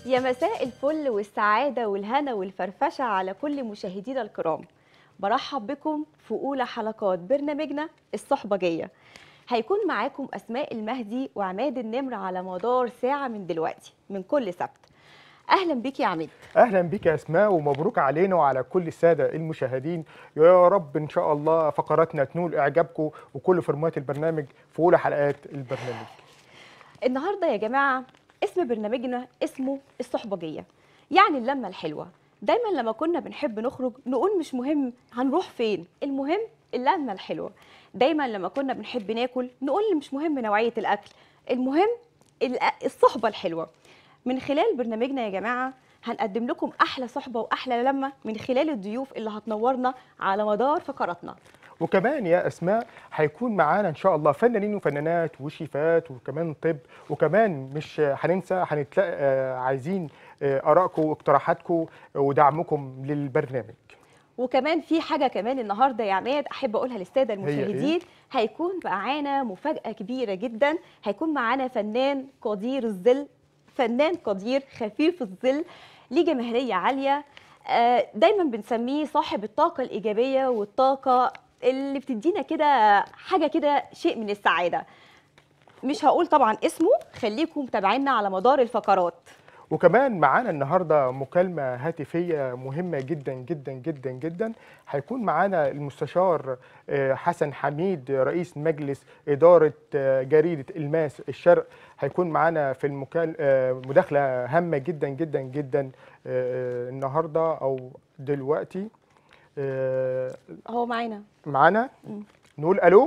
يا مساء الفل والسعادة والهنا والفرفشة على كل مشاهدينا الكرام برحب بكم في أولى حلقات برنامجنا الصحبجية هيكون معاكم أسماء المهدي وعماد النمر على مدار ساعة من دلوقتي من كل سبت أهلا بيك يا عماد اهلا بك يا اسماء ومبروك علينا وعلى كل الساده المشاهدين يا رب ان شاء الله فقراتنا تنول اعجابكم وكل فورمات البرنامج في اولى حلقات البرنامج النهاردة يا جماعة اسم برنامجنا اسمه الصحبجية يعني اللمة الحلوة دايما لما كنا بنحب نخرج نقول مش مهم هنروح فين المهم اللمة الحلوة دايما لما كنا بنحب ناكل نقول مش مهم نوعية الأكل المهم الأ- الصحبة الحلوة من خلال برنامجنا يا جماعة هنقدم لكم أحلى صحبة وأحلى لمة من خلال الضيوف اللي هتنورنا على مدار فقراتنا وكمان يا اسماء هيكون معانا ان شاء الله فنانين وفنانات وشيفات وكمان طب وكمان مش هننسى هنتلاقى آه، عايزين آه، ارائكم واقتراحاتكم ودعمكم للبرنامج وكمان في حاجه كمان النهارده يا عماد احب اقولها للساده هي إيه؟ المشاهدين هيكون معانا مفاجاه كبيره جدا هيكون معانا فنان قدير الظل فنان قدير خفيف الظل ليه جماهيريه عاليه آه، دايما بنسميه صاحب الطاقه الايجابيه والطاقه اللي بتدينا كده حاجه كده شيء من السعاده مش هقول طبعا اسمه خليكم متابعينا على مدار الفقرات وكمان معانا النهارده مكالمه هاتفيه مهمه جدا جدا جدا جدا هيكون معانا المستشار آه، حسن حميد رئيس مجلس اداره آه، جريده الماس الشرق هيكون معانا في المكال آه، مداخله هامه جدا جدا جدا آه، النهارده او دلوقتي آه، هو معانا معانا مم. نقول الو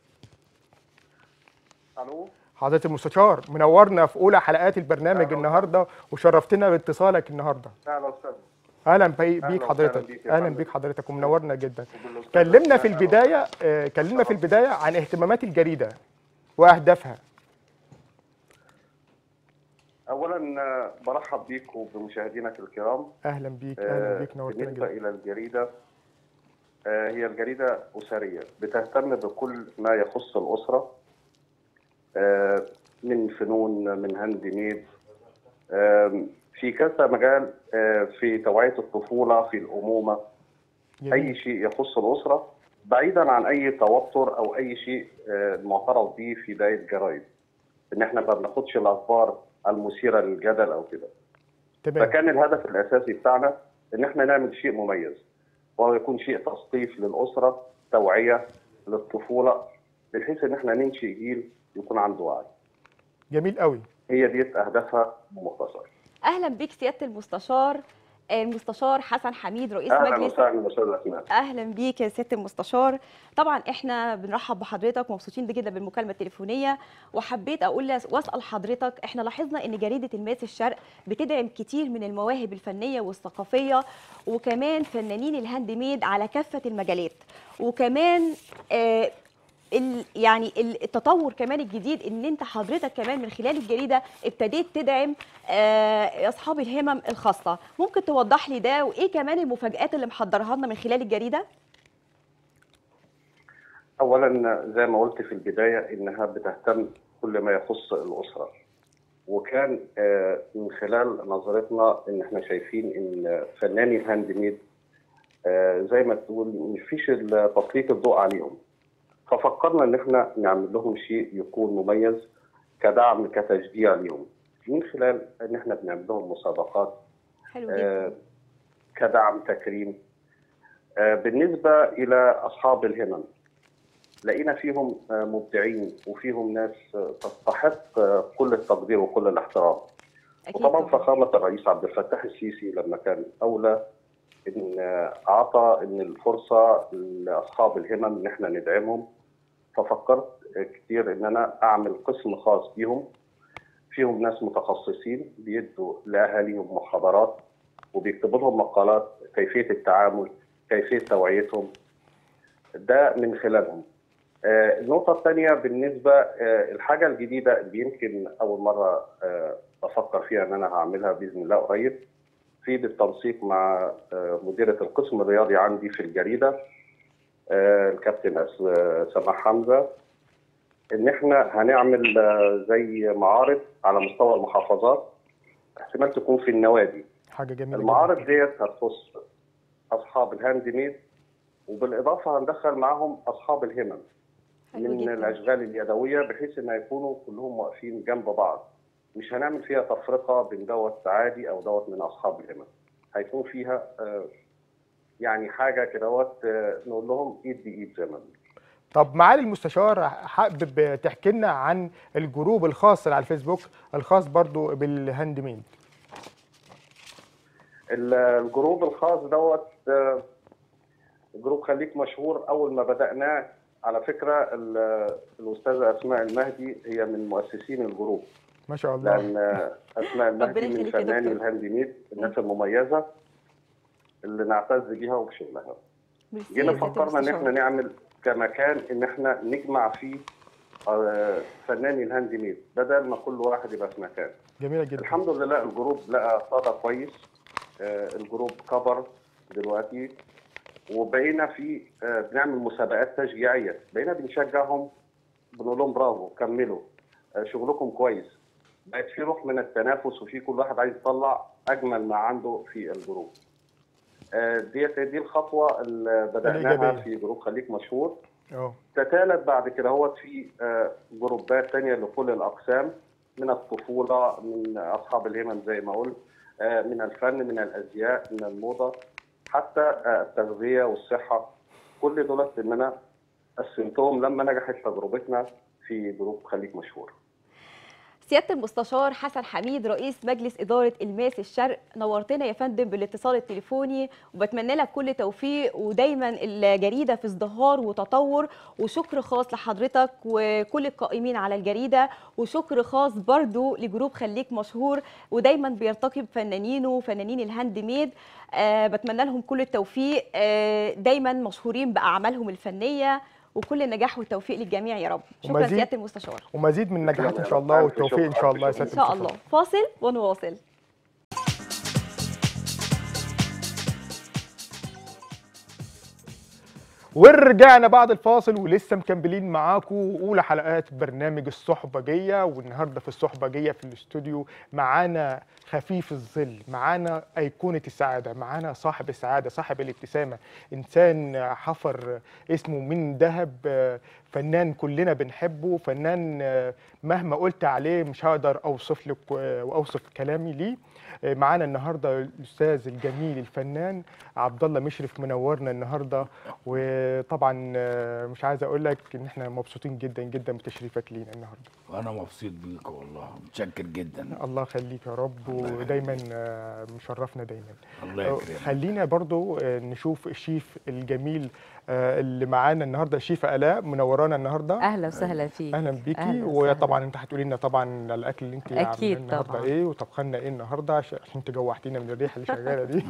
الو حضرة المستشار منورنا في اولى حلقات البرنامج أهلا النهارده وشرفتنا باتصالك النهارده اهلا استاذ اهلا بي- أهلا بيك وسهلا حضرتك بيك يا اهلا فندم. بيك حضرتك ومنورنا جدا وبالأستاذ كلمنا في أهلا البدايه آه، كلمنا في البدايه عن اهتمامات الجريده واهدافها اولا آه، برحب بيك وبمشاهدينك الكرام اهلا بيك اهلا آه، بيك نورتنا بالنسبه جدا الى الجريده آه، هي الجريده اسريه بتهتم بكل ما يخص الاسره آه، من فنون من هاند ميد آم، في كذا مجال آه، في توعيه الطفوله في الامومه اي جميل. شيء يخص الاسره بعيدا عن اي توتر او اي شيء آه، معترض به في باقي الجرايد ان احنا ما بناخدش الاخبار المثيره للجدل او كده تمام فكان الهدف الاساسي بتاعنا ان احنا نعمل شيء مميز وهو يكون شيء تثقيف للاسره توعيه للطفوله بحيث ان احنا ننشئ جيل يكون عنده وعي جميل قوي هي دي اهدافها بمختصر اهلا بيك سياده المستشار المستشار حسن حميد رئيس اهلا مجلس وسهلا استاذ اسماء اهلا بيك يا سياده المستشار طبعا احنا بنرحب بحضرتك ومبسوطين جدا بالمكالمه التليفونيه وحبيت اقول لس- واسال حضرتك احنا لاحظنا ان جريده الماس الشرق بتدعم كتير من المواهب الفنيه والثقافيه وكمان فنانين الهاند ميد على كافه المجالات وكمان آه ال يعني ال- التطور كمان الجديد ان انت حضرتك كمان من خلال الجريده ابتديت تدعم آه، اصحاب الهمم الخاصه ممكن توضح لي ده وايه كمان المفاجات اللي محضرها لنا من خلال الجريده اولا زي ما قلت في البدايه انها بتهتم كل ما يخص الاسره وكان آه، من خلال نظرتنا ان احنا شايفين ان فناني الهاند ميد آه، زي ما تقول مفيش إلا تسليط الضوء عليهم ففكرنا ان احنا نعمل لهم شيء يكون مميز كدعم كتشجيع ليهم من خلال ان احنا بنعمل لهم مسابقات حلو آه، جدا كدعم تكريم آه، بالنسبة إلى أصحاب الهمم لقينا فيهم آه، مبدعين وفيهم ناس آه، تستحق آه، كل التقدير وكل الاحترام اكيد وطبعا طبعاً. فخامة الرئيس عبد الفتاح السيسي لما كان أولى إن آه، أعطى إن الفرصة لأصحاب الهمم إن إحنا ندعمهم ففكرت آه، كتير إن أنا أعمل قسم خاص بيهم فيهم ناس متخصصين بيدوا لأهاليهم محاضرات وبيكتبوا لهم مقالات كيفية التعامل كيفية توعيتهم ده من خلالهم آه، النقطة الثانية بالنسبة آه، الحاجة الجديدة اللي يمكن أول مرة آه، بفكر فيها إن أنا هعملها بإذن الله قريب في بالتنسيق مع آه، مديرة القسم الرياضي عندي في الجريدة آه، الكابتن أس- آه، سماح حمزة ان احنا هنعمل آه، زي معارض على مستوى المحافظات احتمال تكون في النوادي حاجه جميله المعارض جدا. ديت هتخص اصحاب الهاند ميد وبالاضافه هندخل معاهم اصحاب الهمم حلو من جداً. الاشغال اليدويه بحيث ان يكونوا كلهم واقفين جنب بعض مش هنعمل فيها تفرقه بين دوت عادي او دوت من اصحاب الهمم هيكون فيها آه، يعني حاجه كدهوت آه، نقول لهم ايد بايد زي ما بنقول. طب معالي المستشار حابب تحكي لنا عن الجروب الخاص اللي على الفيسبوك الخاص برضو بالهاند ميد ال- الجروب الخاص دوت آه، جروب خليك مشهور اول ما بداناه على فكره ال- الاستاذه اسماء المهدي هي من مؤسسين الجروب ما شاء الله لان آه، اسماء المهدي ربنا من يخليك يا فناني دكتور. الهاند ميد الناس المميزه اللي نعتز بيها وبشغلها ميرسي جينا يا سيادة فكرنا ان المستشار. احنا نعمل كمكان ان احنا نجمع فيه آه، فناني الهاند ميد بدل ما كل واحد يبقى في مكان جميله جدا الحمد لله الجروب لقى صدى كويس آه، الجروب كبر دلوقتي وبقينا في آه، بنعمل مسابقات تشجيعيه بقينا بنشجعهم بنقول لهم برافو كملوا آه، شغلكم كويس بقت في روح من التنافس وفي كل واحد عايز يطلع اجمل ما عنده في الجروب آه، ديت دي الخطوه اللي بداناها الإيجابية. في جروب خليك مشهور اه تتالت بعد كده هو في آه، جروبات تانية لكل الأقسام من الطفولة من أصحاب الهمم زي ما قلت آه، من الفن من الأزياء من الموضة حتى آه، التغذية والصحة كل دولت إن أنا قسمتهم لما نجحت تجربتنا في جروب خليك مشهور سياده المستشار حسن حميد رئيس مجلس اداره الماس الشرق نورتنا يا فندم بالاتصال التليفوني وبتمنى لك كل توفيق ودايما الجريده في ازدهار وتطور وشكر خاص لحضرتك وكل القائمين على الجريده وشكر خاص برضو لجروب خليك مشهور ودايما بيرتقي بفنانينه وفنانين الهاند ميد آه بتمنى لهم كل التوفيق آه دايما مشهورين باعمالهم الفنيه وكل النجاح والتوفيق للجميع يا رب شكرا ومزيد- سياده المستشار ومزيد من النجاحات ان يلا شاء يا الله رب. والتوفيق ان شاء الله يا سياده ان شاء المستشار. الله فاصل ونواصل ورجعنا بعد الفاصل ولسه مكملين معاكم اولى حلقات برنامج الصحبجيه والنهارده في الصحبجيه في الاستوديو معانا خفيف الظل معانا ايقونه السعاده معانا صاحب السعاده صاحب الابتسامه انسان حفر اسمه من ذهب آه، فنان كلنا بنحبه فنان آه، مهما قلت عليه مش هقدر اوصف لك آه، واوصف كلامي ليه آه، معانا النهارده الاستاذ الجميل الفنان عبد الله مشرف منورنا النهارده وطبعا آه، مش عايز اقول لك ان احنا مبسوطين جدا جدا بتشريفك لينا النهارده وانا مبسوط بيك والله متشكر جدا الله يخليك يا رب ودايما آه، مشرفنا دايما الله آه، يكرمك خلينا برضو آه، نشوف الشيف الجميل آه، اللي معانا النهارده الشيفه الاء منورانا النهارده اهلا وسهلا فيك اهلا بيكي أهلا وسهلا. وطبعا انت هتقولي لنا طبعا الاكل اللي انت أكيد عاملاه النهارده طبعاً. ايه وطبخنا ايه النهارده عشان عشان انت جوعتينا من الريحه اللي شغاله دي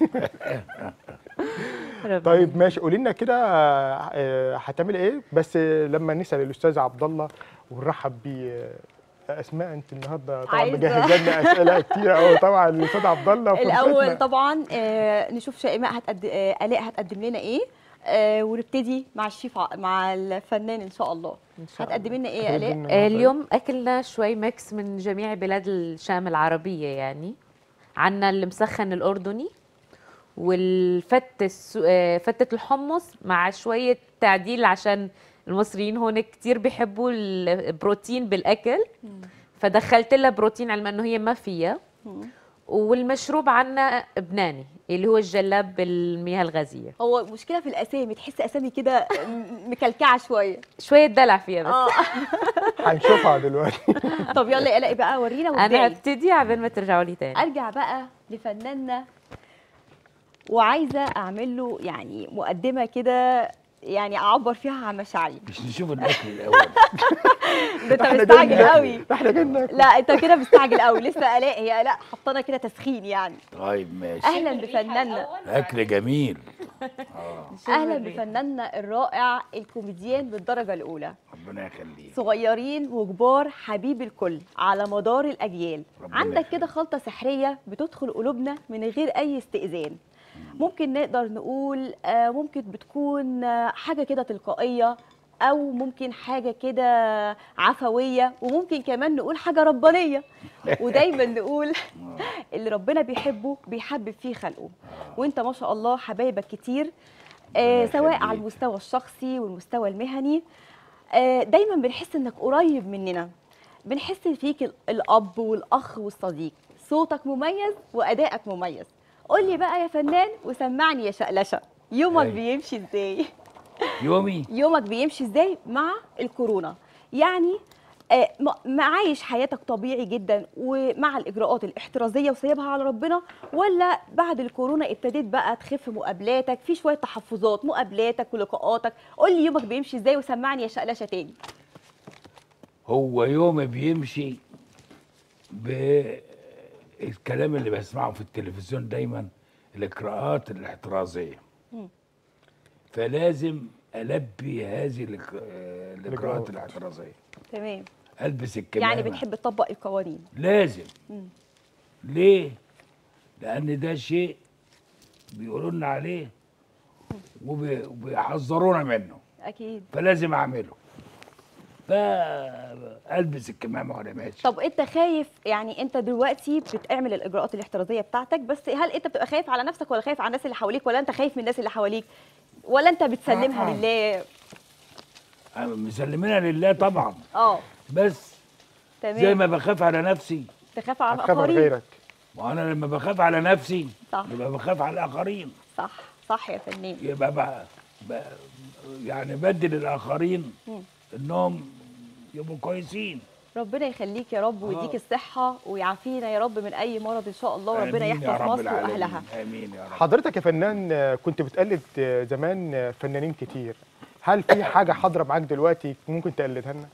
ربنا طيب ماشي قولي لنا كده آه، هتعملي ايه بس آه، لما نسال الاستاذ عبد الله ونرحب بيه آه، اسماء انت النهارده طبعا عايزة. مجهزه لنا اسئله كتير قوي طبعا الاستاذ عبد الله الاول فرصتنا. طبعا آه، نشوف شيماء هتقد... آه، الاء هتقدم لنا ايه آه، ونبتدي مع الشيف ع- مع الفنان ان شاء الله ان شاء الله هتقدمي لنا ايه يا هتقدم الاء لنا آه، النهاردة اليوم اكلنا شوي ميكس من جميع بلاد الشام العربيه يعني عنا المسخن الاردني والفتة السو... آه، فتة الحمص مع شوية تعديل عشان المصريين هون كتير بيحبوا البروتين بالأكل فدخلت لها بروتين على انه هي ما فيها مم. والمشروب عنا بناني اللي هو الجلاب بالمياه الغازية هو المشكله في الاسامي تحس اسامي كده م- مكلكعه شويه شوية دلع فيها بس اه هنشوفها دلوقتي طب يلا يا الاء بقى ورينا انا وابدعي هبتدي عبال ما ترجعوا لي تاني ارجع بقى لفناننا وعايزه اعمل له يعني مقدمه كده يعني اعبر فيها عن مشاعري مش نشوف الاكل الاول ده انت احنا مستعجل جايين ناكل. قوي احنا جايين ناكل. لا انت كده مستعجل قوي لسه الاء هي الاء حطانا كده تسخين يعني طيب ماشي اهلا بفناننا اكل جميل اهلا بفناننا الرائع الكوميديان بالدرجه الاولى ربنا يخليك صغيرين وكبار حبيب الكل على مدار الاجيال ربنا عندك يخليك. كده خلطه سحريه بتدخل قلوبنا من غير اي استئذان ممكن نقدر نقول آه، ممكن بتكون آه، حاجه كده تلقائيه او ممكن حاجه كده عفويه وممكن كمان نقول حاجه ربانيه ودايما نقول اللي ربنا بيحبه بيحبب فيه خلقه وانت ما شاء الله حبايبك كتير آه ربنا سواء على يخليك. المستوى الشخصي والمستوى المهني آه دايما بنحس انك قريب مننا بنحس فيك ال- الاب والاخ والصديق صوتك مميز وادائك مميز قول لي بقى يا فنان وسمعني يا شقلشه يومك أيوة. بيمشي ازاي يومي يومك بيمشي ازاي مع الكورونا يعني آه، م- معايش حياتك طبيعي جدا ومع الاجراءات الاحترازيه وسايبها على ربنا ولا بعد الكورونا ابتديت بقى تخف مقابلاتك في شويه تحفظات مقابلاتك ولقاءاتك قول لي يومك بيمشي ازاي وسمعني يا شقلشه تاني هو يومي بيمشي بالكلام اللي بسمعه في التلفزيون دايما الاجراءات الاحترازيه فلازم البي هذه الإج- آه، الاجراءات الإجراءات. الاحترازيه تمام البس الكمامه يعني بتحب تطبق القوانين لازم ليه لان ده شيء بيقولوا لنا عليه وبي- وبيحذرونا منه اكيد فلازم اعمله فالبس الكمامه وانا ماشي طب انت خايف يعني انت دلوقتي بتعمل الاجراءات الاحترازيه بتاعتك بس هل انت بتبقى خايف على نفسك ولا خايف على الناس اللي حواليك ولا انت خايف من الناس اللي حواليك ولا انت بتسلمها آه. لله مسلمينها لله طبعا اه بس تمام زي ما بخاف على نفسي تخاف على هتخاف على الاخرين غيرك وانا لما بخاف على نفسي صح. يبقى بخاف على الاخرين صح صح يا فنان يبقى بقى ب... يعني بدل الاخرين مم. انهم يبقوا كويسين ربنا يخليك يا رب ويديك آه. الصحه ويعافينا يا رب من اي مرض ان شاء الله وربنا آمين يا يحفظ رب مصر العالمين. واهلها امين يا رب حضرتك يا فنان آه، كنت بتقلد آه، زمان آه، فنانين كتير هل في حاجه حاضره معاك دلوقتي ممكن تقلدها لنا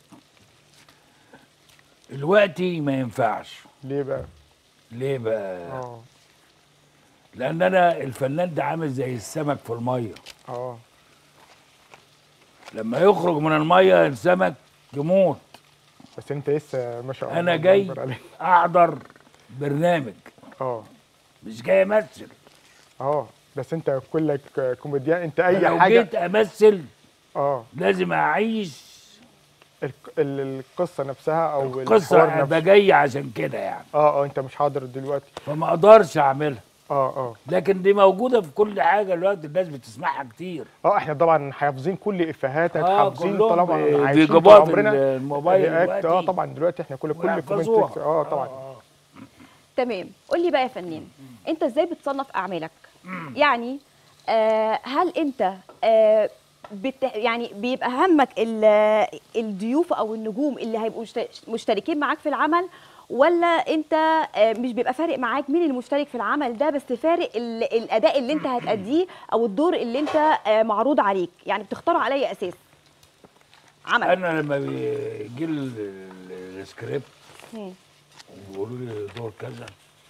دلوقتي ما ينفعش ليه بقى ليه بقى اه لان انا الفنان ده عامل زي السمك في الميه اه لما يخرج من الميه السمك يموت بس انت لسه ما شاء الله انا الله جاي أكبر عليك. احضر برنامج اه مش جاي امثل اه بس انت كلك آه، كوميديان انت اي لو حاجه جيت امثل اه لازم اعيش الق- ال- القصه نفسها او قصه الحوار ابقى نفسه جاي عشان كده يعني اه اه انت مش حاضر دلوقتي فما اقدرش اعملها اه اه لكن دي موجوده في كل حاجه دلوقتي الناس بتسمعها كتير اه احنا طبعا حافظين كل افيهاتك آه، حافظين كلهم طالما ب- عايشين طول بجبات عمرنا الموبايل رياكت، اه دلوقتي. طبعا دلوقتي احنا كل كل ويحفظوها. كومنت اه طبعا آه. تمام قول لي بقى يا فنان انت ازاي بتصنف اعمالك يعني آه هل انت آه بت يعني بيبقى همك ال- الضيوف او النجوم اللي هيبقوا مشت- مشتركين معاك في العمل ولا انت آه مش بيبقى فارق معاك مين المشترك في العمل ده بس فارق ال- الاداء اللي انت هتأديه او الدور اللي انت آه معروض عليك يعني بتختاره على اي اساس عمل انا لما بيجي ال- ال- السكريبت مم. ويقولوا لي دور كذا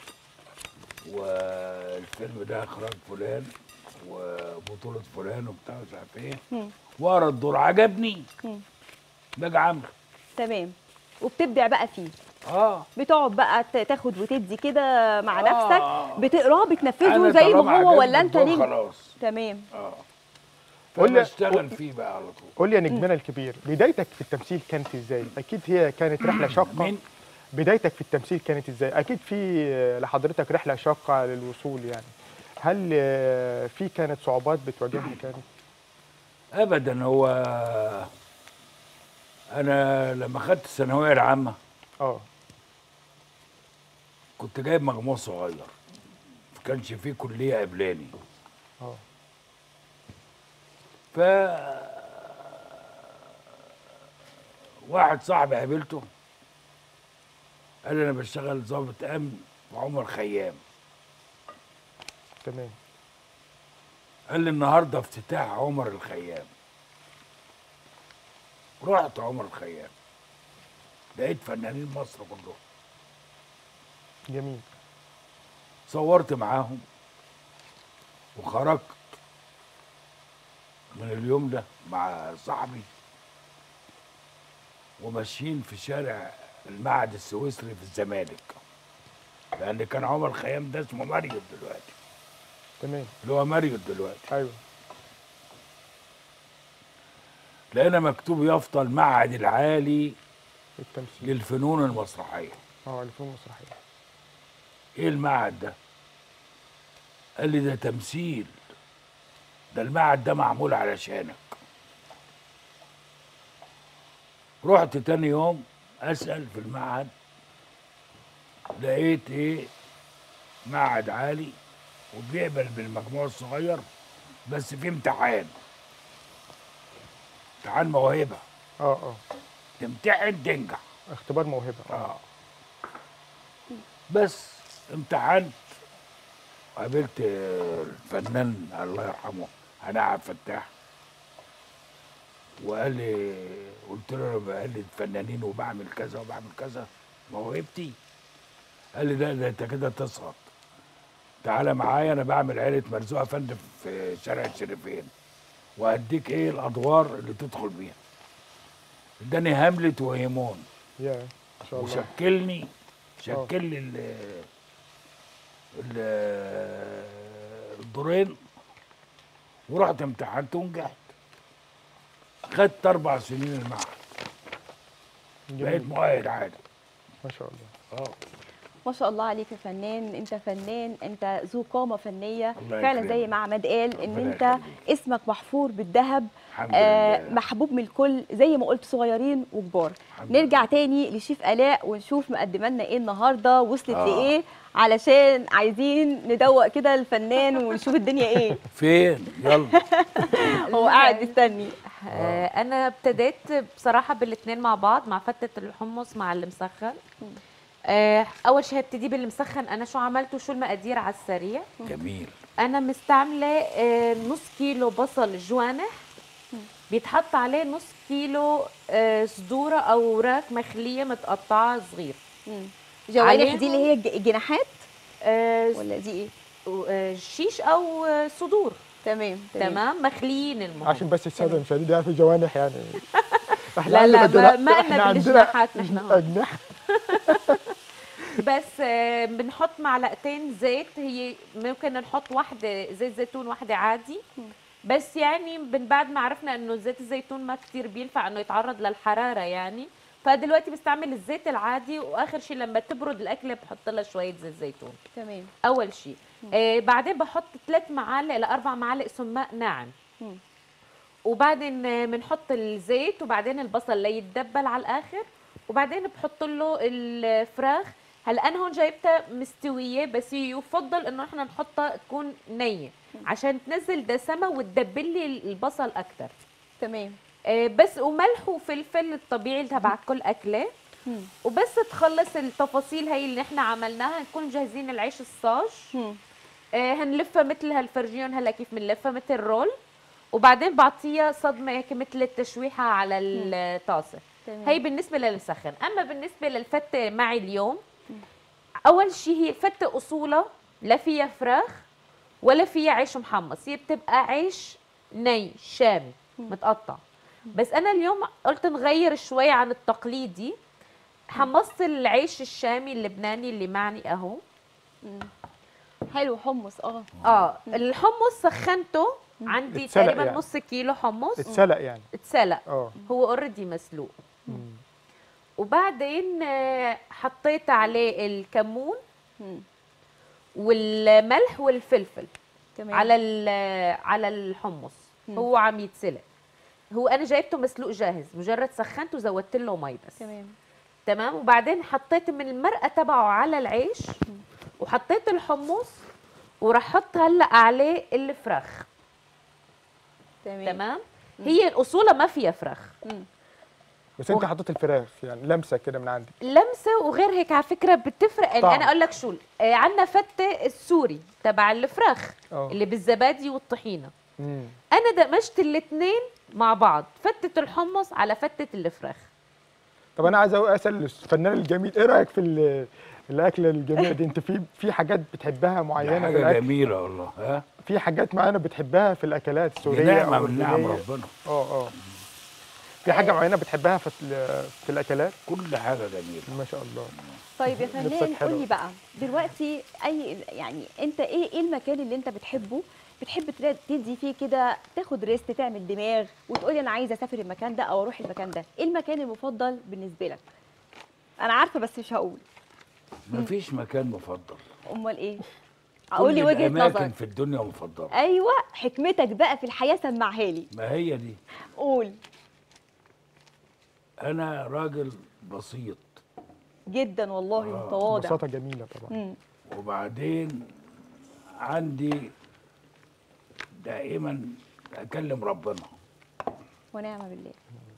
والفيلم ده اخراج فلان وبطوله فلان وبتاع مش عارف ايه مم. واقرا الدور عجبني مم. باجي عامله تمام وبتبدع بقى فيه اه بتقعد بقى ت- تاخد وتدي كده مع آه. نفسك بتقراه بتنفذه أنا زي طالما ما هو عجبني ولا انت الدور نجم خلاص تمام اه قول لي- اشتغل فيه بقى على طول قول لي يا نجمنا الكبير بدايتك في التمثيل كانت ازاي اكيد هي كانت رحله شاقه مين بدايتك في التمثيل كانت ازاي اكيد في آه، لحضرتك رحله شاقه للوصول يعني هل آه، في كانت صعوبات بتواجهها كانت ابدا هو انا لما خدت الثانويه العامه اه كنت جايب مجموع صغير ما كانش فيه كليه قبلاني اه ف واحد صاحبي قابلته قال لي انا بشتغل ضابط امن في عمر خيام تمام قال لي النهارده افتتاح عمر الخيام رحت عمر الخيام لقيت فنانين مصر كلهم جميل صورت معاهم وخرجت من اليوم ده مع صاحبي وماشيين في شارع المعهد السويسري في الزمالك لان كان عمر خيام ده اسمه مريم دلوقتي تمام اللي هو مريم دلوقتي ايوه لقينا مكتوب يافطة المعهد العالي التمثيل للفنون المسرحية اه الفنون المسرحيه ايه المعهد ده قال لي ده تمثيل ده المعهد ده معمول علشانك رحت تاني يوم اسال في المعهد لقيت ايه معهد عالي وبيقبل بالمجموع الصغير بس في امتحان امتحان موهبه اه اه تمتحن تنجح اختبار موهبه اه اه بس امتحنت قابلت الفنان الله يرحمه هناء عبد الفتاح وقال لي قلت له انا بقلد فنانين وبعمل كذا وبعمل كذا موهبتي قال لي لا ده انت كده تسقط تعالى معايا انا بعمل عيله مرزوقه فندم في شارع الشريفين وهديك ايه الادوار اللي تدخل بيها اداني هاملت وهيمون يا ما شاء الله وشكلني شكل لي ال ال- الدورين ورحت امتحنت ونجحت خدت اربع سنين المعهد بقيت جميل مؤهل عادي ما شاء الله اه ما شاء الله عليك يا فنان انت فنان انت ذو قامه فنيه الله فعلا يكرمك. زي ما عماد قال ان ربنا انت يخليك. اسمك محفور بالذهب الحمد آه لله محبوب من الكل زي ما قلت صغيرين وكبار الحمد نرجع تاني لشيف الاء ونشوف مقدمه لنا ايه النهارده وصلت آه. لايه علشان عايزين ندوق كده الفنان ونشوف الدنيا ايه فين يلا هو قاعد مستني آه، انا ابتديت بصراحه بالاثنين مع بعض مع فتة الحمص مع اللي مسخن آه، اول شيء هبتدي باللي مسخن انا شو عملته شو المقادير على السريع جميل انا مستعمله آه، نص كيلو بصل جوانح بيتحط عليه نص كيلو آه، صدوره او وراك مخليه متقطعه صغير جوانح عليهم- دي اللي هي الج- الجناحات آه، ولا دي ايه آه، شيش او آه، صدور تمام تمام مخليين المهم عشان بس الساده المشاهدين يعرفوا جوانح يعني احنا لا لا عندنا ما, جنا- ما احنا قلنا عندنا بالجناحات نحن هون. اجنحه بس آه، بنحط معلقتين زيت هي ممكن نحط واحدة زيت زيتون واحدة عادي بس يعني من بعد ما عرفنا انه زيت الزيتون ما كتير بينفع انه يتعرض للحرارة يعني فدلوقتي بستعمل الزيت العادي واخر شيء لما تبرد الاكله بحط لها شويه زيت زيتون تمام اول شيء آه بعدين بحط ثلاث معالق لاربع معالق سماق ناعم مم. وبعدين آه، بنحط الزيت وبعدين البصل ليتدبل على الاخر وبعدين بحط له الفراخ هلا انا هون جايبتها مستويه بس يفضل انه احنا نحطها تكون نيه عشان تنزل دسمه وتدبل لي البصل اكثر تمام آه، بس وملح وفلفل الطبيعي تبع كل اكله مم. وبس تخلص التفاصيل هي اللي احنا عملناها نكون مجهزين العيش الصاج مم. آه، هنلفها مثل هالفرجيون هلا كيف بنلفها مثل رول وبعدين بعطيها صدمه هيك مثل التشويحه على الطاسه تمام هي بالنسبه للمسخن اما بالنسبه للفته معي اليوم اول شيء هي الفته اصولها لا فيها فراخ ولا فيها عيش محمص هي بتبقى عيش ني شامي متقطع بس انا اليوم قلت نغير شوي عن التقليدي حمصت العيش الشامي اللبناني اللي معني اهو حلو حمص اه اه الحمص سخنته عندي اتسلق تقريبا يعني. نص كيلو حمص اتسلق يعني اتسلق اه هو اوريدي مسلوق مم. وبعدين آه، حطيت عليه الكمون مم. والملح والفلفل تمام على ال- على الحمص مم. هو عم يتسلق هو انا جايبته مسلوق جاهز مجرد سخنته وزودت له مي بس تمام تمام وبعدين حطيت من المرقه تبعه على العيش وحطيت الحمص وراح احط هلا عليه الفراخ تمام تمام هي الاصوله ما فيها فراخ مم. بس انت و- حطيت الفراخ يعني لمسه كده من عندك لمسه وغير هيك على فكره بتفرق يعني طعم. انا اقول لك شو آه، عندنا فته السوري تبع الفراخ اه اللي بالزبادي والطحينه مم. انا دمجت الاثنين مع بعض فتة الحمص على فتة الفراخ طب انا عايز اسال الفنان الجميل ايه رايك في ال- الاكله الجميله دي انت في في حاجات بتحبها دي معينه في حاجه الاكل جميله والله ها في حاجات معينه بتحبها في الاكلات دي السوريه نعمه او من نعم اللبنانيه ربنا اه اه في حاجه معينه بتحبها في ال- في الاكلات كل حاجه جميله ما شاء الله طيب يا لبسك فنان حلو. قول لي بقى دلوقتي اي يعني انت ايه ايه المكان اللي انت بتحبه بتحب تر- تدي فيه كده تاخد ريست تعمل دماغ وتقولي انا عايزه اسافر المكان ده او اروح المكان ده ايه المكان المفضل بالنسبه لك انا عارفه بس مش هقول مفيش مكان مفضل امال ايه اقول لي كل وجهه الاماكن نظرك في الدنيا مفضله ايوه حكمتك بقى في الحياه سمعها لي ما هي دي قول انا راجل بسيط جدا والله آه، متواضع بساطه جميله طبعا مم. وبعدين عندي دائما اكلم ربنا ونعم بالله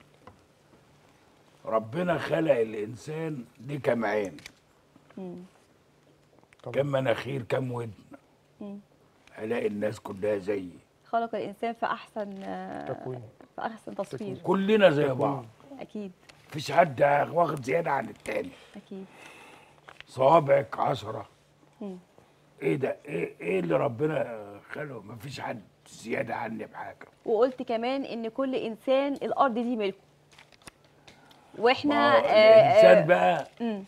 ربنا خلق الانسان ليه كام عين مم. طبعا. كم مناخير كم ودن مم. الاقي الناس كلها زيي خلق الانسان في احسن آه، تكوين في احسن تصوير كلنا زي بعض اكيد مفيش حد واخد زياده عن التاني اكيد صوابعك عشرة مم. ايه ده ايه ايه اللي ربنا خلقه مفيش حد زياده عني بحاجه وقلت كمان ان كل انسان الارض دي ملكه واحنا ما هو آه، الانسان آه، بقى مم.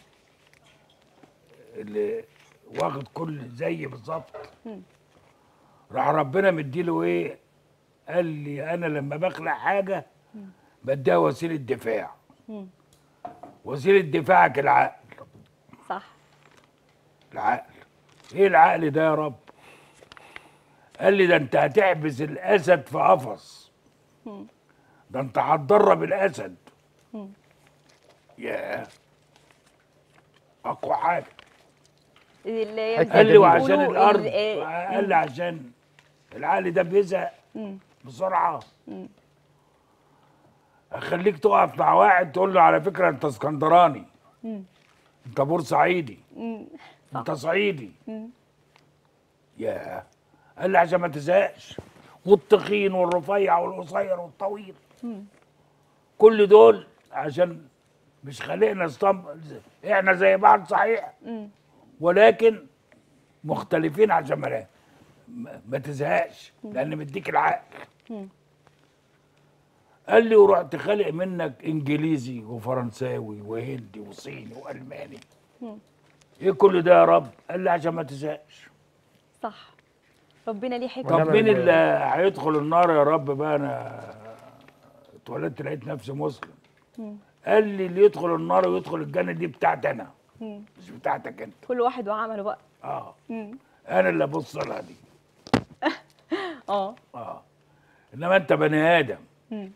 اللي واخد كل زي بالظبط مم. راح ربنا مديله ايه قال لي انا لما بخلق حاجه بديها وسيله دفاع مم. وسيله دفاعك العقل صح العقل ايه العقل ده يا رب قال لي ده انت هتحبس الاسد في قفص مم. ده انت هتدرب الاسد مم. يا اقوى حاجه اللي حكمة قال لي جميلة. وعشان بيقولوا الارض ال- آه، قال لي عشان العقل ده بيزهق مم. بسرعه مم. اخليك تقف مع واحد تقول له على فكره انت اسكندراني مم. انت بورسعيدي مم. انت صعيدي مم. يا قال لي عشان ما تزهقش والتخين والرفيع والقصير والطويل مم. كل دول عشان مش خلقنا اسطمب احنا زي بعض صحيح مم. ولكن مختلفين عشان ما ما- ما تزهقش لان مديك العقل مم. قال لي ورحت خالق منك انجليزي وفرنساوي وهندي وصيني والماني مم. ايه كل ده يا رب قال لي عشان ما تزهقش صح ربنا ليه حكمه طب ونعم مين بالله. اللي هيدخل النار يا رب بقى انا اتولدت لقيت نفسي مسلم مم. قال لي اللي يدخل النار ويدخل الجنه دي بتاعتي انا مم. مش بتاعتك انت كل واحد وعمله بقى اه مم. انا اللي ابص لها دي اه اه انما انت بني ادم مم.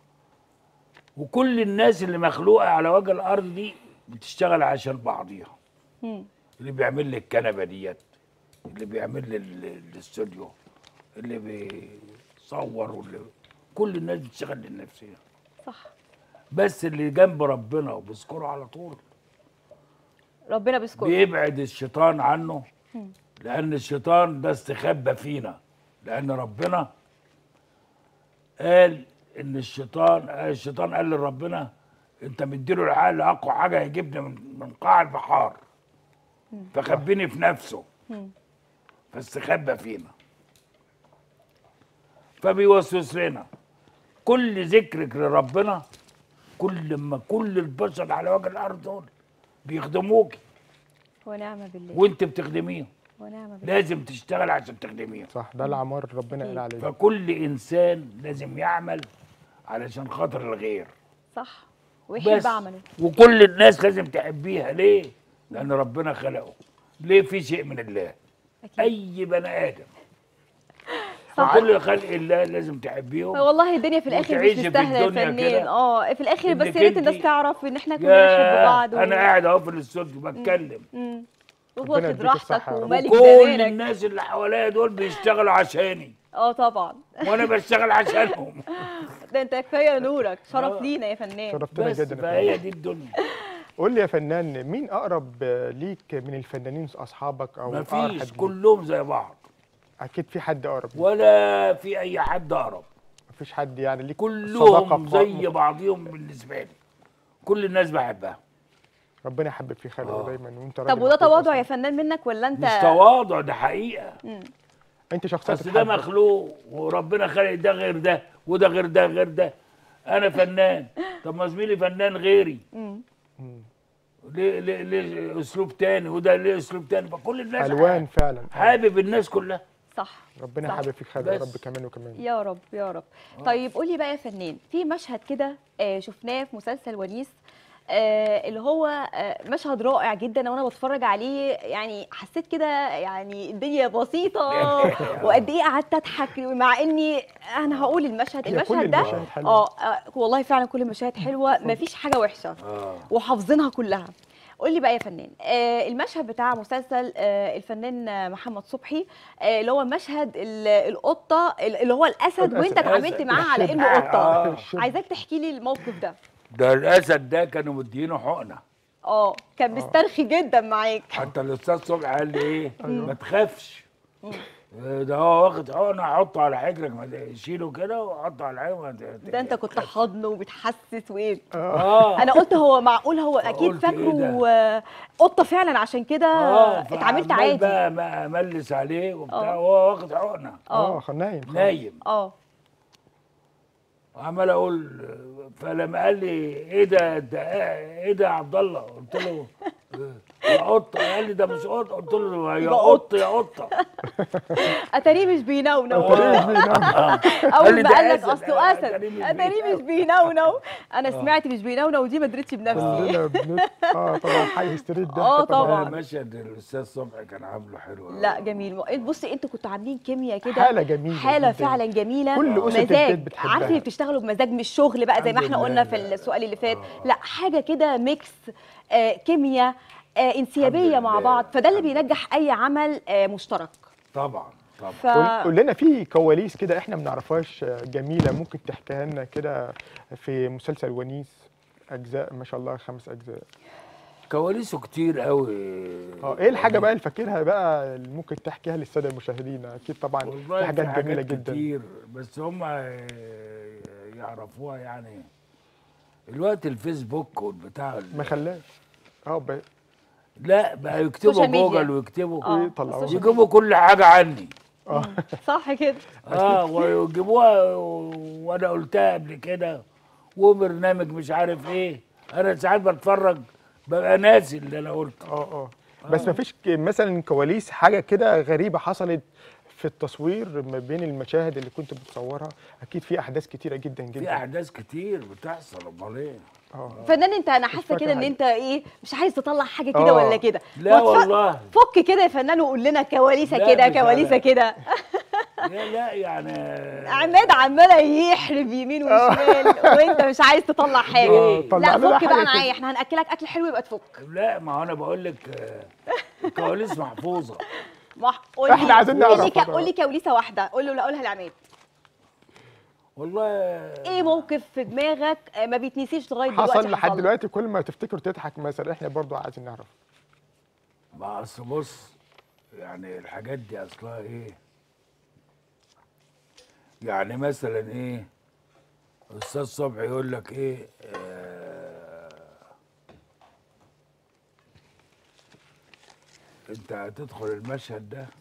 وكل الناس اللي مخلوقه على وجه الارض دي بتشتغل عشان بعضيها مم. اللي بيعمل لي الكنبه ديت اللي بيعمل لي ال- الاستوديو اللي بيصور واللي كل الناس بتشتغل للنفسيه صح بس اللي جنب ربنا وبيذكره على طول ربنا بيذكره بيبعد الشيطان عنه لان الشيطان ده استخبى فينا لان ربنا قال ان الشيطان الشيطان قال لربنا انت مديله العقل اقوى حاجه هيجيبني من من قاع البحار فخبيني في نفسه مم. فاستخبى فينا فبيوسوس لنا كل ذكرك لربنا كل ما كل البشر على وجه الارض دول بيخدموك ونعم بالله وانت بتخدميهم ونعم بالله لازم تشتغل عشان تخدميهم صح ده العمار ربنا قال أكيد. عليه فكل انسان لازم يعمل علشان خاطر الغير صح ويحب بس عمله وكل الناس لازم تحبيها ليه لان ربنا خلقه ليه في شيء من الله اكيد اي بني ادم صح. فكل خلق الله لازم تحبيهم والله الدنيا في الاخر مش وتعيشي في مستاهله يا الدنيا فنان كده اه في الاخر بس إنك يا ريت الناس انتي- تعرف ان احنا كلنا بنحب يا بعض انا قاعد اهو في الاستوديو بتكلم مم. ربنا واخد يديك راحتك الصحة يا رب. ومالك كل زمانك الناس اللي حواليا دول بيشتغلوا عشاني اه طبعا وانا بشتغل عشانهم ده انت كفايه نورك شرف آه. لينا يا فنان شرفتنا بس جدا يا فهي فندم. دي الدنيا قول لي يا فنان مين اقرب ليك من الفنانين اصحابك او اقرب مفيش حد ليك؟ كلهم زي بعض اكيد في حد اقرب ليك. ولا في اي حد اقرب مفيش حد يعني ليك كلهم صداقة زي بعضهم بالنسبه لي كل الناس بحبها ربنا يحبب في خلقه آه. دايما وانت طب راجل وده محبوب تواضع أصلاً. يا فنان منك ولا انت مش تواضع ده حقيقه انت شخصيه بس ده تتحب. مخلوق وربنا خلق ده غير ده وده غير ده غير ده انا فنان طب ما زميلي فنان غيري مم. ليه ليه ليه اسلوب تاني وده ليه اسلوب تاني فكل الناس الوان فعلا حابب الناس كلها صح ربنا صح. يحبب فيك خالد يا بس. رب كمان وكمان يا رب يا رب طيب قولي بقى يا فنان في مشهد كده آه، شفناه في مسلسل ونيس آه، اللي هو آه، مشهد رائع جدا وانا بتفرج عليه يعني حسيت كده يعني الدنيا بسيطه وقد ايه قعدت اضحك مع اني انا هقول المشهد هي كل المشهد ده المشاهد حلوة. اه آه، والله فعلا كل المشاهد حلوه مفيش حاجه وحشه اه وحافظينها كلها قول لي بقى يا فنان آه المشهد بتاع مسلسل آه الفنان آه، محمد صبحي آه اللي هو مشهد ال- القطه اللي هو الاسد الأسد. وانت اتعاملت الأسد. معاه على انه آه. قطه الشب. عايزاك تحكي لي الموقف ده ده الاسد ده كانوا مدينه حقنه اه كان مسترخي جدا معاك حتى الاستاذ صبحي قال لي ايه ما تخافش ده هو واخد حقنه حطه على حجرك ما ت- شيله كده وحطه على حجرك ما ت- ده انت كنت حاضنه وبتحسس وايه اه انا قلت هو معقول هو اكيد قلت إيه فاكره آه، قطه فعلا عشان كده اه اتعاملت فعمال عادي بقى ما املس عليه وبتاع آه. وهو واخد حقنه اه خ- نايم خلاص. نايم اه وعمال اقول فلما قال لي ايه ده ده ايه ده يا عبد الله قلت له يا قطه قال لي ده مش قطه قلت له يا يبقى قط يا قطه اتاريه مش بينونو طريق بينام. قال اول لي ما ده قال لك أسد. اصله اسد أتاريه مش اتاريه مش بينونو انا سمعت مش بينونو ودي ما درتش بنفسي كلنا بنت اه طبعا حي ستريت ده آه، طبعاً. آه، مشهد الاستاذ صبحي كان عامله حلو أوي. لا جميل بصي انتوا كنتوا عاملين كيمياء كده حالة جميلة حاله جداً. فعلا جميله كل أسرة البيت مزاج بتحبها. عارفه اللي بتشتغلوا بمزاج مش شغل بقى زي ما الحمد احنا لله، قلنا في لا، لا. السؤال اللي فات آه. لا حاجه كده ميكس آه كيمياء آه انسيابيه الحمد مع لله، بعض فده اللي الحمد بينجح اي عمل آه مشترك طبعا طبعا ف قول قول لنا في كواليس كده احنا ما نعرفهاش آه، جميله ممكن تحكيها لنا كده في مسلسل ونيس اجزاء ما شاء الله خمس اجزاء كواليسه كتير قوي اه ايه الحاجه بقى اللي فاكرها بقى اللي ممكن تحكيها للساده المشاهدين اكيد طبعا والله في حاجات جميله جدا كتير بس هم يعرفوها يعني الوقت الفيسبوك والبتاع ما خلاش اه ب- لا بقى يكتبوا سوشيال ميديا. جوجل ويكتبوا اه يطلعوها. السوشيال يجيبوا كل حاجه عني صح كده اه ويجيبوها وانا قلتها قبل كده وبرنامج مش عارف ايه انا ساعات بتفرج ببقى ناسي اللي انا قلته اه اه بس ما فيش ك- مثلا كواليس حاجه كده غريبه حصلت في التصوير ما بين المشاهد اللي كنت بتصورها اكيد في احداث كتيره جدا في جدا احداث كتير بتحصل امال ايه اه فنان انت انا حاسه فاكر كده ان حاجة. انت ايه مش عايز تطلع حاجه كده آه. ولا كده لا ما تف- والله فك كده يا فنان وقول لنا كواليسه لا كده مش كواليسه أنا. كده لا لا يعني عماد عماله يحرب يمين وشمال وانت مش عايز تطلع حاجه آه، طلع لا لنا فك حاجة بقى كده. معايا احنا هناكلك اكل حلو يبقى تفك لا ما هو انا بقول لك آه، الكواليس محفوظه ما قول لي إحنا عايزين قول لي نعرف ك- بقى. قول لي كواليسه واحده قول له لا قولها لعماد والله ايه موقف في دماغك آه، ما بيتنسيش لغايه دلوقتي حصل لحد لك؟ دلوقتي كل ما تفتكر تضحك مثلا احنا برضو عايزين نعرف ما اصل بص يعني الحاجات دي اصلها ايه يعني مثلا ايه استاذ صبحي يقول لك ايه آه انت هتدخل المشهد ده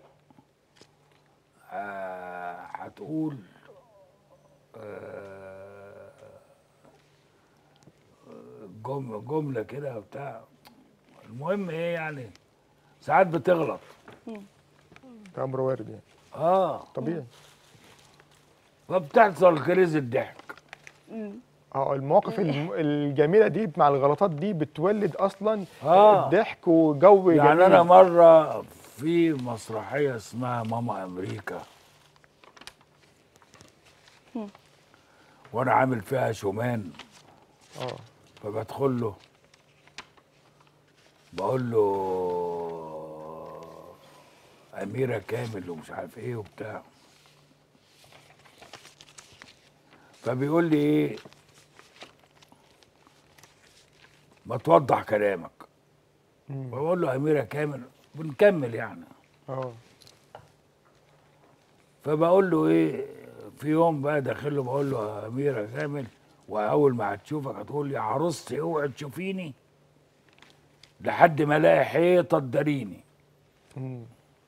آه هتقول آه جم- جمله كده وبتاع المهم ايه يعني ساعات بتغلط ده امر وارد يعني اه طبيعي فبتحصل كريز الضحك اه المواقف الم- الجميله دي مع الغلطات دي بتولد اصلا آه. الضحك وجو يعني جميل انا مره في مسرحيه اسمها ماما امريكا وانا عامل فيها شومان اه فبدخل له بقول له أميرة كامل ومش عارف إيه وبتاع فبيقول لي إيه ما توضح كلامك مم. بقول له أميرة كامل بنكمل يعني اه فبقول له ايه في يوم بقى داخل له بقول له يا اميره كامل واول ما هتشوفك هتقول لي يا عروستي اوعي تشوفيني لحد ما الاقي حيطه تداريني مم.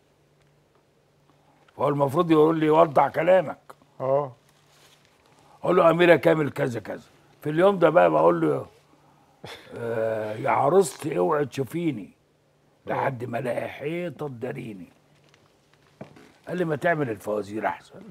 فهو المفروض يقول لي وضع كلامك اه اقول له اميره كامل كذا كذا في اليوم ده بقى بقول له آه يا عروستي اوعي تشوفيني لحد ما الاقي حيطه تداريني قال لي ما تعمل الفوازير احسن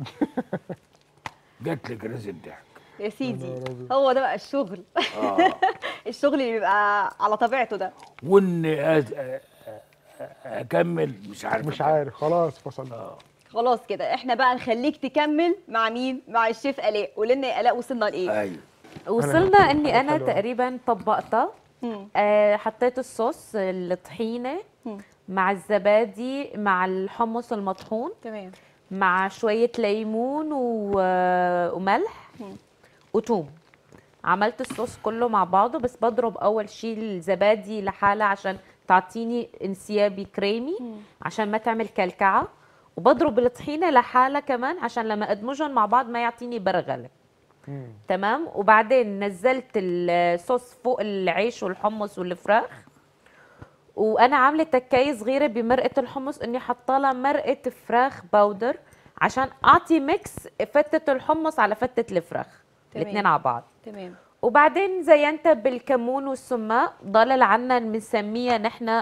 جات لي كريز الضحك يا سيدي نهار أبيض. هو ده بقى الشغل اه الشغل اللي بيبقى على طبيعته ده وان أ- أ- أ- اكمل مش عارف مش أكمل. عارف خلاص فصلنا اه خلاص كده احنا بقى نخليك تكمل مع مين مع الشيف الاء قول لنا يا الاء وصلنا لايه ايوه وصلنا اني حاجة انا حلوة. تقريبا طبقتها مم. آه حطيت الصوص الطحينه مم. مع الزبادي مع الحمص المطحون تمام مع شويه ليمون و... وملح مم. وتوم عملت الصوص كله مع بعضه بس بضرب اول شيء الزبادي لحالها عشان تعطيني انسيابي كريمي مم. عشان ما تعمل كلكعه وبضرب الطحينه لحالها كمان عشان لما ادمجهم مع بعض ما يعطيني برغله مم. تمام وبعدين نزلت الصوص فوق العيش والحمص والفراخ وانا عامله تكايه صغيره بمرقه الحمص اني حاطه لها مرقه فراخ باودر عشان اعطي ميكس فتة الحمص على فتة الفراخ تمام. الاثنين على بعض تمام وبعدين زينتها بالكمون والسماق ضلل عنا بنسميها نحن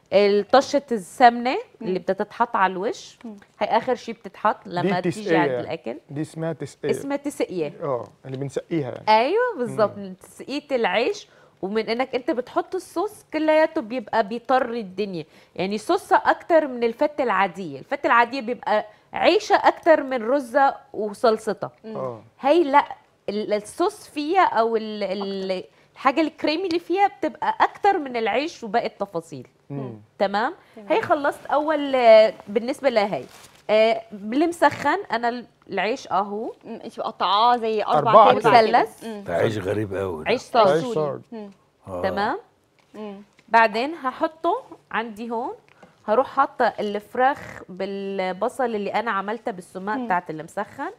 طشة السمنة اللي بدها تتحط على الوش هي آخر شيء بتتحط لما دي تيجي عند تسقية. الأكل دي اسمها تسقية اسمها تسقية اه اللي بنسقيها يعني ايوه بالظبط من تسقيه العيش ومن انك انت بتحط الصوص كلياته بيبقى بيطر الدنيا يعني صوصها اكتر من الفته العاديه الفته العاديه بيبقى عيشه اكتر من رزه وصلصتها اه هي لا ال- الصوص فيها او ال- ال- الحاجه الكريمي اللي فيها بتبقى اكتر من العيش وباقي التفاصيل مم. تمام تمام. هي خلصت اول آه، بالنسبه لهي آه، بالمسخن انا العيش اهو مم، انت مقطعاه زي اربع أربعة تربع كده. مثلث. مم. ده عيش غريب قوي عيش عيش صاج صاج مم. تمام مم. بعدين هحطه عندي هون هروح حاطه الفراخ بالبصل اللي انا عملتها بالسماق مم. بتاعت المسخن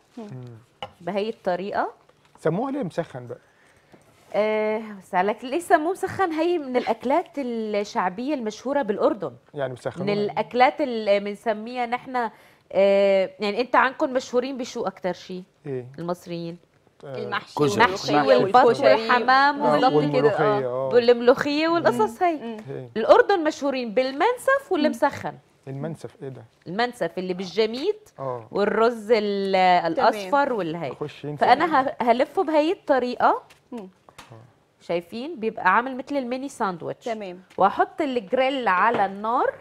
بهي الطريقه سموها ليه مسخن بقى أه بس عليك ليه سموه مسخن هي من الاكلات الشعبيه المشهوره بالاردن يعني مسخن من الاكلات اللي بنسميها نحن أه يعني انت عنكم مشهورين بشو اكتر شيء ايه المصريين آه، المحشي كشري. المحشي والملوخية والبط والكشري. والحمام آه، بالظبط وال- كده والملوخية اه اه والملوخيه والقصص هي مم. إيه. الاردن مشهورين بالمنسف والمسخن المنسف ايه ده المنسف اللي بالجميد اه والرز ال- الاصفر والهي خش انت فانا ه- هلفه بهي الطريقه مم. شايفين بيبقى عامل مثل الميني ساندويتش تمام واحط الجريل على النار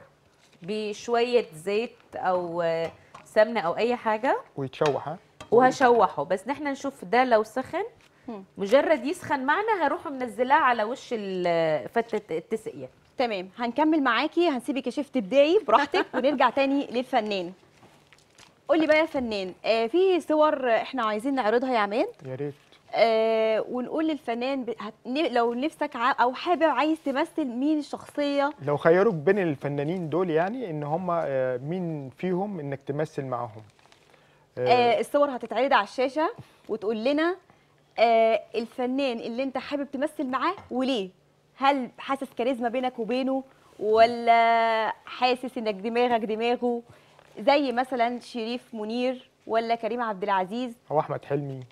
بشويه زيت او آه، سمنه او اي حاجه ويتشوح ها وهشوحه بس نحن نشوف ده لو سخن مم. مجرد يسخن معنا هروح منزلاه على وش ال- فتة التسقية تمام هنكمل معاكي هنسيبك يا شيف تبداي براحتك ونرجع تاني للفنان قولي بقى يا فنان آه في صور احنا عايزين نعرضها يا عماد يا ريت آه ونقول للفنان ب... هت... ن- لو نفسك ع... او حابب عايز تمثل مين الشخصيه لو خيروك بين الفنانين دول يعني ان هم آه، مين فيهم انك تمثل معاهم آه، آه الصور هتتعرض على الشاشه وتقول لنا آه الفنان اللي انت حابب تمثل معاه وليه هل حاسس كاريزما بينك وبينه ولا حاسس انك دماغك دماغه زي مثلا شريف منير ولا كريم عبد العزيز هو احمد حلمي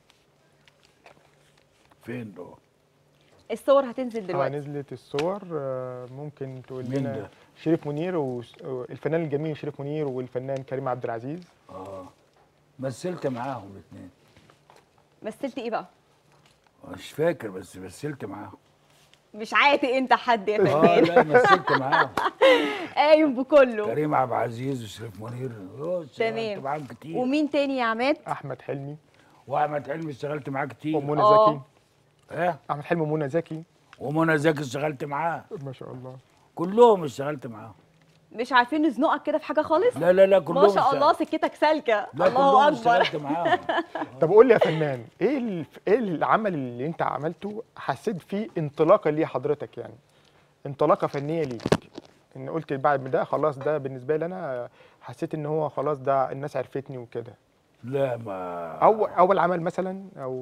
فين ده الصور هتنزل اه دلوقتي نزلت الصور آه، ممكن تقول مين لنا ده؟ شريف منير والفنان الجميل شريف منير والفنان كريم عبد العزيز اه مثلت معاهم الاثنين مثلت ايه بقى مش فاكر بس مثلت معاهم مش عاتق انت حد يا اه فنان لا مثلت معاهم قايم بكله كريم عبد العزيز وشريف منير آه، اشتغلت تمام. معاهم كتير ومين تاني يا عماد احمد حلمي واحمد حلمي اشتغلت معاه كتير ومنى آه. زكي اه احمد حلمي ومنى زكي ومنى زكي اشتغلت معاه ما شاء الله كلهم اشتغلت معاهم مش عارفين نزنقك كده في حاجه خالص لا لا لا كلهم ما شاء الله اشتغلت- سكتك سالكه لا الله كلهم اكبر اشتغلت معاهم طب قول لي يا فنان ايه ال- ايه العمل اللي انت عملته حسيت فيه انطلاقه ليه حضرتك يعني انطلاقه فنيه ليك ان قلت بعد ما ده خلاص ده بالنسبه لي انا حسيت ان هو خلاص ده الناس عرفتني وكده لا ما اول اول عمل مثلا او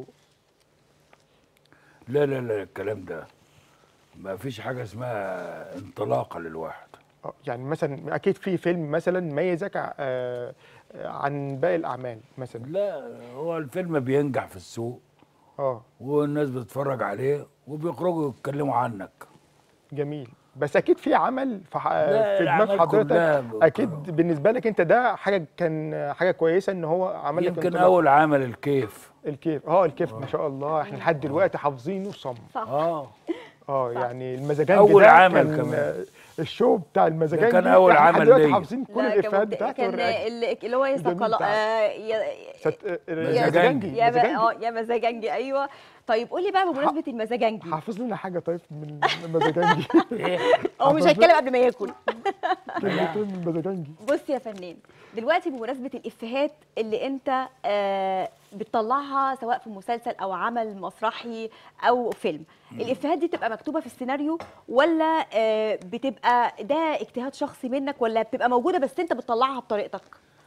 لا لا لا الكلام ده ما فيش حاجه اسمها انطلاقه للواحد أو يعني مثلا اكيد في فيلم مثلا ميزك ع- آه، عن باقي الاعمال مثلا لا هو الفيلم بينجح في السوق اه والناس بتتفرج عليه وبيخرجوا يتكلموا عنك جميل بس اكيد في عمل في, ح- لا، في دماغ الأعمال حضرتك كلها ب- اكيد بالنسبه لك انت ده حاجه كان حاجه كويسه ان هو عمل لك يمكن انطلاق. اول عمل الكيف الكيف اه الكيف ما شاء الله احنا لحد دلوقتي حافظينه صم صح اه اه يعني المزاجنجي أول ده عمل كان كمان. آه، الشو بتاع المزاجنجي كان أول إحنا لحد عمل دلوقتي ليا. حافظين كل لا، كان الافيهات مبدع- بتاعته كان والرياكشن. اللي اللي هو يا الجميل صقلا بتاعه. آه، يا ست- آه، يا- مزاجنجي يا م- مزاجنجي اه يا مزاجنجي ايوه طيب قولي بقى بمناسبه المزاجنجي حافظ لنا حاجه طيب من المزاجنجي ايه هو مش حافظ- هيتكلم قبل ما ياكل كلمتين من المزاجنجي بص يا فنان دلوقتي بمناسبه الافيهات اللي انت آه بتطلعها سواء في مسلسل او عمل مسرحي او فيلم الافيهات دي بتبقى مكتوبه في السيناريو ولا آه بتبقى ده اجتهاد شخصي منك ولا بتبقى موجوده بس انت بتطلعها بطريقتك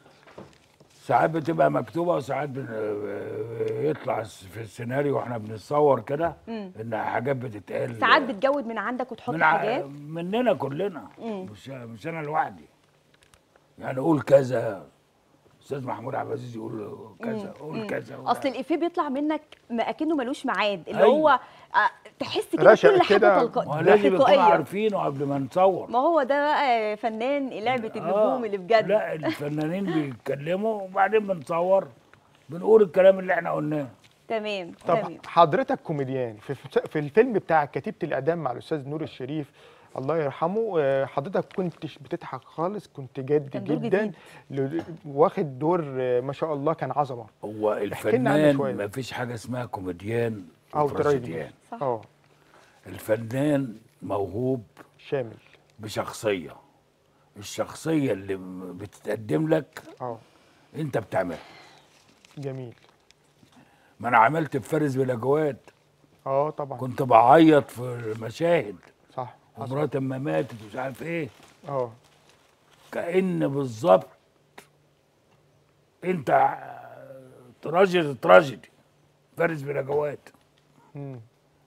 ساعات بتبقى مكتوبه وساعات بن... يطلع في السيناريو واحنا بنتصور كده ان حاجات بتتقال ساعات بتجود من عندك وتحط من ع... حاجات مننا كلنا مش مش انا لوحدي يعني قول كذا استاذ محمود عبد العزيز يقول كذا قول كذا اصل الافيه بيطلع منك ما اكنه ملوش ميعاد اللي أيوة. هو آه، تحس كده رشق كل حاجه كده. ما هو تلقائيه لازم يكونوا تلقائيه عارفينه قبل ما نصور ما هو ده بقى فنان لعبه النجوم آه، اللي بجد لا الفنانين بيتكلموا وبعدين بنصور بنقول الكلام اللي احنا قلناه تمام طب تمام حضرتك كوميديان في في الفيلم بتاع كتيبه الاعدام مع الاستاذ نور الشريف الله يرحمه آه، حضرتك كنتش بتضحك خالص كنت جد كان دور جدا ل- واخد دور آه، ما شاء الله كان عظمه هو احكي لنا عنه الفنان شوية. ما فيش حاجه اسمها كوميديان او وتراجيديان تراجيديان صح. اه الفنان موهوب شامل بشخصيه الشخصيه اللي م- بتتقدم لك اه انت بتعملها جميل ما انا عملت في فارس بلا جواد اه طبعا كنت بعيط في المشاهد صح حصل. ومرات اما ماتت ومش عارف ايه اه كأن بالظبط انت ع- تراجيدي تراجيدي فارس بلا جواد مم.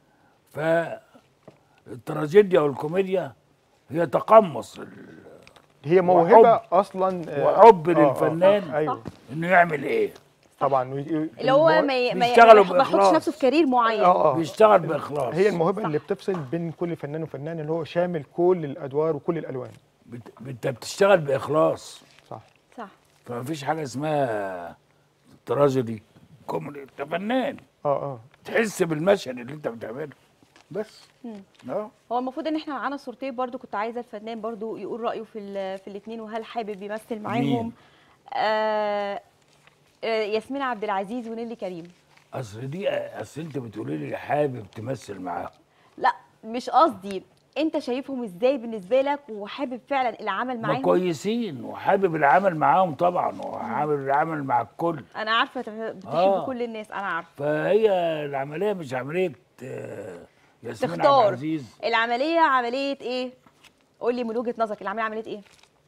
فالتراجيديا والكوميديا هي تقمص ال- هي موهبه وحب. اصلا آه، وحب آه، آه، للفنان. آه، ايوه انه يعمل ايه طبعا وي- اللي هو المو- ما ي- ما ي- بيشتغلوا ما يحطش بإخلاص. نفسه في كارير معين اه اه بيشتغل باخلاص هي الموهبه صح. اللي بتفصل بين كل فنان وفنان اللي هو شامل كل الادوار وكل الالوان بت- انت بتشتغل باخلاص صح صح فما فيش حاجه اسمها تراجيدي كوميدي انت فنان اه اه تحس بالمشهد اللي انت بتعمله بس اه هو المفروض ان احنا معانا صورتين برضو كنت عايزه الفنان برضو يقول رايه في ال- في الاثنين وهل حابب يمثل معاهم مين؟ آه آه، ياسمين عبد العزيز ونيلي كريم اصل دي اصل انت بتقولي لي حابب تمثل معاهم لا مش قصدي انت شايفهم ازاي بالنسبه لك وحابب فعلا العمل ما معاهم كويسين وحابب العمل معاهم طبعا وحابب العمل مع الكل انا عارفه أنت بتحب آه. كل الناس انا عارفه فهي العمليه مش عمليه آه، ياسمين عبد تختار العزيز العمليه عمليه ايه قول لي من وجهه نظرك العمليه عمليه ايه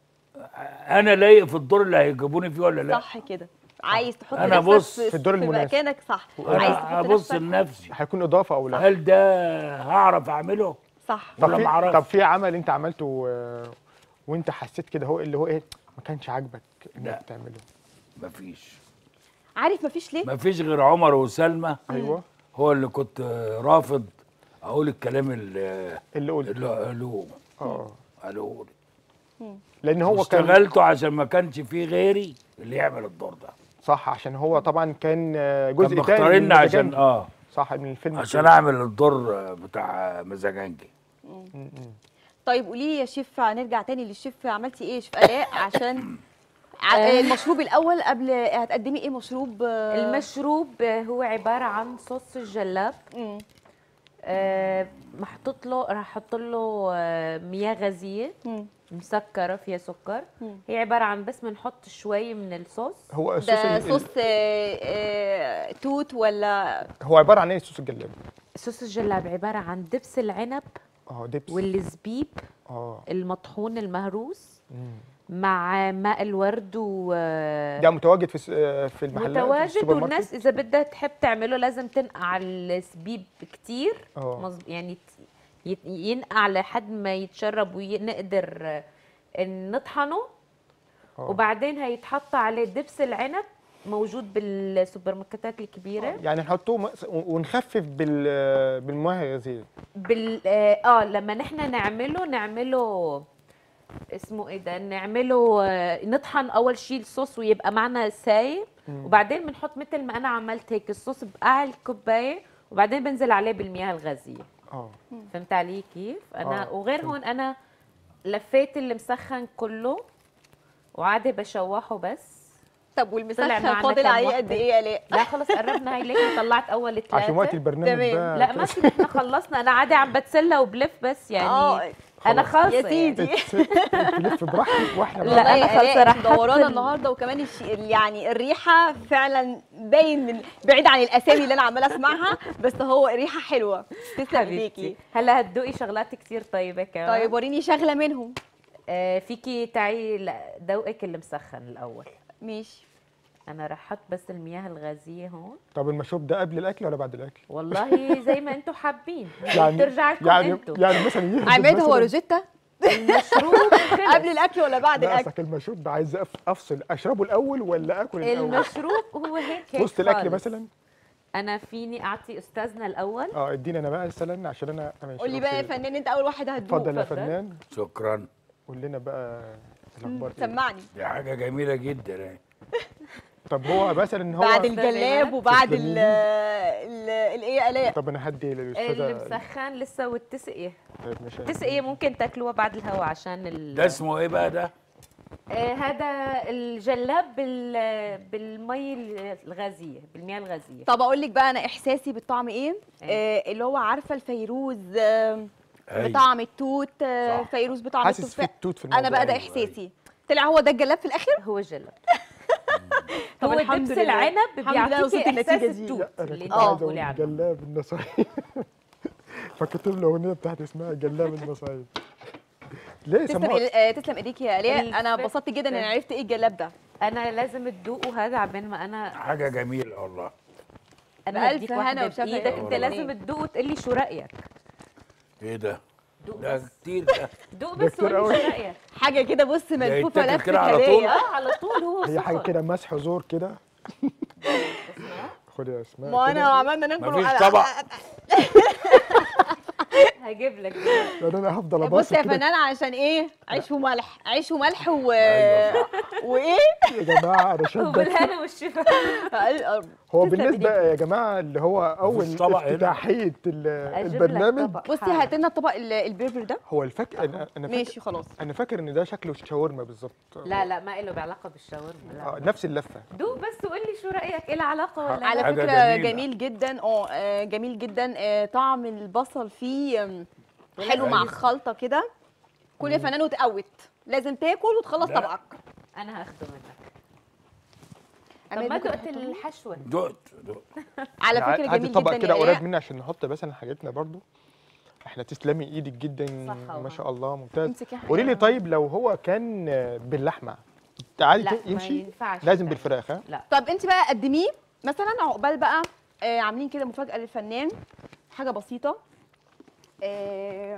انا لايق في الدور اللي هيجيبوني فيه ولا لا صح كده عايز تحط أنا نفسك بص في, في الدور في المناسب. مكانك صح عايز انا تحط ابص نفسك لنفسي هيكون اضافه او لا هل ده هعرف اعمله صح طب ولا في معرفش. طب في عمل انت عملته آه، وانت حسيت كده هو اللي هو ايه ما كانش عاجبك لا. انك تعمله مفيش عارف مفيش ليه مفيش غير عمر وسلمى ايوه هو اللي كنت آه، رافض اقول الكلام اللي اللي قلت اللي قالوه اه قالوه لان هو كان اشتغلته عشان ما كانش فيه غيري اللي يعمل الدور ده صح عشان هو طبعا كان آه، جزء كان تاني من مختاريني عشان المزاجنجي. اه صح من الفيلم عشان كله. اعمل الدور آه، بتاع مزاجنجي طيب قولي لي يا شيف نرجع تاني للشيف عملتي ايه يا شيف الاء عشان ع- المشروب الاول قبل هتقدمي ايه مشروب آه، المشروب هو عباره عن صوص الجلاب مم. آه، محطوط له راح احط له آه، مياه غازيه مم. مسكره فيها سكر مم. هي عباره عن بس بنحط شويه من الصوص هو الصوص ده ال- صوص آه، آه، توت ولا هو عباره عن ايه صوص الجلاب صوص الجلاب عباره عن دبس العنب اه دبس والزبيب اه المطحون المهروس مم. مع ماء الورد و ده متواجد في الس- آه، في المحلات في متواجد السوبر والناس ماركت؟ اذا بدها تحب تعمله لازم تنقع الزبيب كتير اه مظ- يعني ت- يت- ينقع لحد ما يتشرب ونقدر آه، نطحنه آه. وبعدين هيتحط عليه دبس العنب موجود بالسوبر ماركتات الكبيره يعني نحطوه مقص- ونخفف بال بالمياه الغازيه بال اه آه، لما نحن نعمله نعمله اسمه ايه ده نعمله آه، نطحن اول شيء الصوص ويبقى معنا سايب وبعدين بنحط مثل ما انا عملت هيك الصوص بقاع الكوبايه وبعدين بنزل عليه بالمياه الغازيه اه فهمت علي كيف انا آه، وغير فهمت. هون انا لفيت اللي مسخن كله وعادي بشوحه بس طب طلع والمسخن معنا فاضل كام عليه واحدة؟ قد ايه يا الاء لا خلص قربنا هي ليك طلعت اول عشان وقت ثلاثه البرنامج تمام. ده لا ما في احنا خلصنا انا عادي عم بتسلى وبلف بس يعني اه انا خلاص. خالصه يا يعني. سيدي تلف براحتك واحنا لا، والله بقى. أنا يا خلاص آلاء راح انت منورانا أحط ال- النهارده وكمان الش... يعني الريحه فعلا باين من بعيد عن الاسامي اللي انا عماله اسمعها بس هو ريحه حلوه تسلم ايديكي حبيبتي هلا هتدوقي شغلات كتير طيبه كمان طيب وريني شغله منهم آه فيكي تعي لا، دوقك اللي مسخن الاول ماشي انا رح احط بس المياه الغازيه هون طب المشروب ده قبل الاكل ولا بعد الاكل؟ والله زي ما انتم حابين يعني بترجع لكم يعني انتم يعني مثلا يهدد عماد هو مثلاً- روجيتا المشروب خلص. قبل الاكل ولا بعد لا الاكل قصدك المشروب ده عايز أف- افصل اشربه الاول ولا اكل الاول؟ المشروب هو هيك في هيك وسط الاكل خالص. مثلا؟ انا فيني اعطي استاذنا الاول اه اديني انا بقى مثلا عشان انا ماشي قول لي بقى يا أوكي. فنان انت اول واحد هتدوق اتفضل يا اتفضل. فنان شكرا قول لنا بقى الاخبار إيه؟ سمعني دي حاجه جميله جدا يعني طب هو مثلا هو بعد الجلاب وبعد ال تسلميلي. ال الايه يا الاء طب انا هدي اللي للاستاذه مسخن لسه والتسقيه طيب ماشي. التسقيه ممكن تاكلوها بعد الهوا عشان ال... ده اسمه ايه بقى ده؟ آه هذا الجلاب بال بالمي الغازيه بالمياه الغازيه طب اقول لك بقى انا احساسي بالطعم ايه آه اللي هو عارفه الفيروز آه أيوة. بطعم التوت آه صح. فيروز بطعم حاسس في التفاح التوت في الموضوع انا بقى ده أيوة، احساسي طلع هو ده الجلاب في الاخر هو جلاب طب هو الحمد دبس لله. العنب الحمد لله بيعطيكي وصلت احساس النتيجة دي. التوت انا اللي كنت انت آه. عايز بتقولي اقول عنه جلاب النصايب فكتب له الاغنيه بتاعت اسمها جلاب النصايب ليه تسلم سموها إيدي- آه، تسلم ايديك يا الاء انا الفت- اتبسطت جدا ان عرفت ايه الجلاب ده انا لازم تدوقوا هذا عبين ما انا حاجه جميله والله انا بألف هديك هنا واحده وشفا بايدك يا انت رب. لازم تدوق وتقول لي شو رايك ايه ده؟ دوق ده بس كتير ده دوق ده بس كتير وقول لي أوي. شو رايك حاجه كده بص ملفوفه يتاكل لفه كده على طول؟ هديه اه على طول هو هي حاجه سخن. كده مسح زور كده خد يا اسماء ما انا كده. لو عملنا ناكل مفيش على- طبق. هجيب لك لان انا هفضل بص ابص يا كده فنان عشان ايه عيش وملح عيش وملح و... أيوة وايه يا جماعه انا شايف ده وبالهنا والشفا هو تسلم بالنسبه إيديك. يا جماعه اللي هو اول طبق هنا. افتتاحيه ال- أجيب لك البرنامج طبق بصي حالا. هات لنا الطبق ال- البرجر ده هو الفك انا انا فاكر ماشي خلاص انا فاكر ان ده شكله شاورما بالظبط لا لا ما له بعلاقه بالشاورما آه، لا نفس اللفه دوق بس وقول لي شو رايك ايه العلاقه ولا على لا؟ حاجة فكره جميلة. جميل جدا اه آه، جميل جدا آه، طعم البصل فيه آم، حلو مع أيوة. الخلطه كده كل يا فنان وتقوت لازم تاكل وتخلص لا. طبقك انا هاخده منك طب عماد ما ممكن دقت تحطه هنا؟ الحشوه دقت دقت على يعني فكره عادي جميل طبق جدا كده يا قريب آلاء. مني عشان نحط مثلا حاجتنا برضو احنا تسلمي ايدك جدا صح ما شاء الله ممتاز امسك يا قولي لي حبيبي. طيب لو هو كان باللحمه عادي لا ت- ما يمشي ينفعش لازم يتعمل. بالفراخ ها لا طب انت بقى قدميه مثلا عقبال بقى آه عاملين كده مفاجاه للفنان حاجه بسيطه آه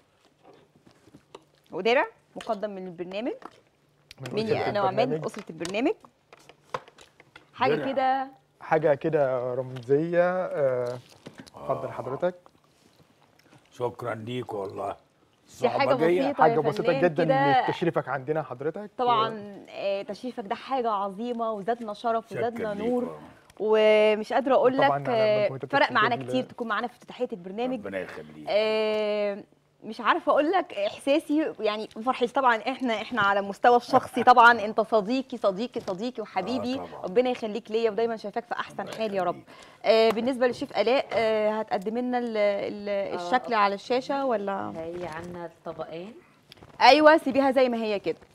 ودرع مقدم من البرنامج من مني أسرة انا وعماد من البرنامج. اسره البرنامج حاجه درع. كده حاجه كده رمزيه آه، اتفضل حضرتك شكرا ليك والله دي حاجة صعبجية. بسيطة. حاجه يا بسيطه فنان جدا كده. من تشريفك عندنا حضرتك طبعا آه تشريفك ده حاجه عظيمه وزادنا شرف شكراً وزادنا ليك نور والله. ومش قادره اقول وطبعاً لك على آه، مجهوداتك فرق معانا الجميلة. كتير تكون معانا في افتتاحيه البرنامج ربنا يخليك آه، مش عارفه اقول لك احساسي يعني فرحي طبعا احنا احنا على المستوى الشخصي طبعا انت صديقي صديقي صديقي وحبيبي آه، طبعاً. ربنا يخليك ليا ودايما شايفاك في احسن حال يا رب آه بالنسبه للشيف الاء آه هتقدم لنا ال- ال- الشكل على الشاشه ولا هي عنا الطبقين ايوه سيبيها زي ما هي كده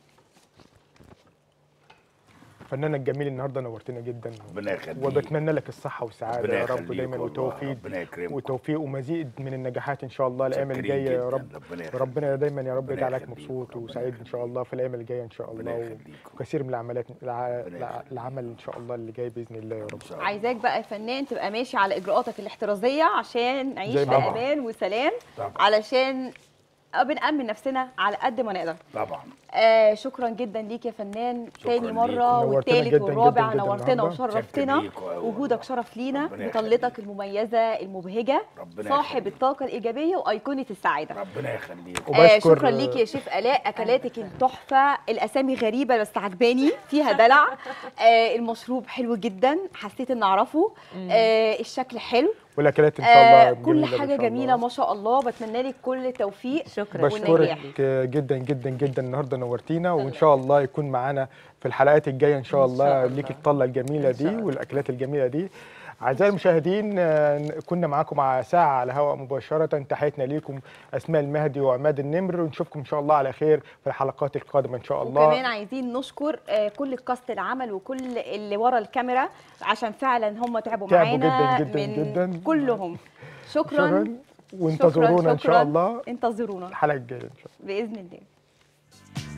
فنانك الجميل النهارده نورتنا جدا ربنا يخليك وبتمنى لك الصحه والسعاده ربنا يا رب يخليك دايما والله. وتوفيق ربنا يكرمك وتوفيق ومزيد من النجاحات ان شاء الله الايام متشكرين الجايه يا جداً. رب ربنا يخليك. وربنا دايما يا رب ربنا يجعلك يخليك. مبسوط ربنا وسعيد ان شاء الله في الايام الجايه ان شاء ربنا الله يخليك. وكثير من العمليات الع- ربنا الع- يخليك. العمل ان شاء الله اللي جاي باذن الله يا رب إن شاء الله. عايزاك بقى يا فنان تبقى ماشي على اجراءاتك الاحترازيه عشان نعيش زي في ما- امان وسلام طبعاً. علشان بنأمن نفسنا على قد ما نقدر طبعا آه شكرا جدا ليك يا فنان شكراً تاني ليك. مره نورتنا والتالت جداً والرابع جداً جداً نورتنا النهاردة. وشرفتنا شكراً ليك و- وجودك شرف لينا ربنا بطلتك يخليك. المميزه المبهجه ربنا صاحب يخليك. الطاقه الايجابيه وايقونه السعاده ربنا يخليك آه وبشكر- شكرا ليك يا شيف الاء اكلاتك التحفه الاسامي غريبه بس عجباني فيها دلع آه المشروب حلو جدا حسيت ان اعرفه آه الشكل حلو والاكلات ان شاء الله آه كل جميلة إن حاجه شاء الله. جميله ما شاء الله بتمنى لك كل التوفيق شكرا والنجاح. بشكرك جدا جدا جدا النهارده نورتينا وان شاء الله يكون معانا في الحلقات الجايه ان شاء إن شاء الله الله. ليك الطله الجميله إن شاء دي الله. والاكلات الجميله دي اعزائي المشاهدين آه، كنا معاكم مع ساعه على الهواء مباشره تحياتنا ليكم اسماء المهدي وعماد النمر ونشوفكم ان شاء الله على خير في الحلقات القادمه ان شاء الله وكمان عايزين نشكر آه، كل كاست العمل وكل اللي ورا الكاميرا عشان فعلا هم تعبوا تعبوا معانا جداً جداً من جداً. كلهم شكرا شكرا وانتظرونا ان شكراً. شاء الله انتظرونا الحلقه الجايه ان شاء الله باذن الله